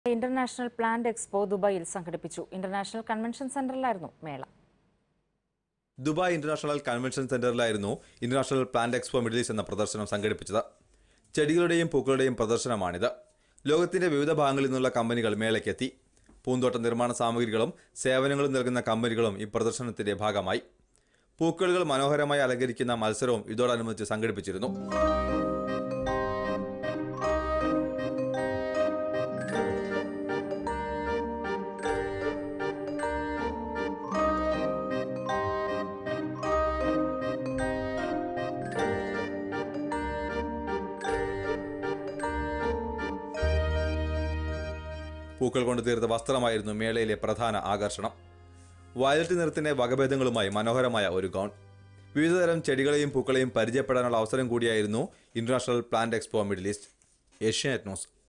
international plant expo ദുബായിൽ സംഘടിപ്പിച്ചു international convention സെന്ററിലായിരുന്നു മേള ദുബായ് ഇന്റർനാഷണൽ കൺവെൻഷൻ സെന്ററിലായിരുന്നു international plant expo Middle East എന്ന പ്രദർശനം സംഘടിപ്പിച്ചത് ചെടികളുടെയും പൂക്കളുടെയും പ്രദർശനമാണിത് ലോകത്തിന്റെ വിവിധ ഭാഗങ്ങളിൽ നിന്നുള്ള കമ്പനികൾ മേളയ്ക്കെത്തി പൂന്തോട്ട നിർമ്മാണ സാമഗ്രികളും സേവനങ്ങളും നൽകുന്ന കമ്പനികളും ഈ പ്രദർശനത്തിന്റെ ഭാഗമായി പൂക്കളുകൾ മനോഹരമായി അലങ്കരിക്കുന്ന മത്സരവും ഇതോടനുബന്ധിച്ച് സംഘടിപ്പിച്ചിരുന്നു പൂക്കൾ കൊണ്ട് തീർത്ത വസ്ത്രമായിരുന്നു മേളയിലെ പ്രധാന ആകർഷണം വയലറ്റ് നിറത്തിന്റെ വകഭേദങ്ങളുമായി മനോഹരമായ ഒരു ഗൗൺ വിവിധതരം ചെടികളെയും പൂക്കളെയും പരിചയപ്പെടാനുള്ള അവസരം കൂടിയായിരുന്നു international plant expo Middle East Asianet news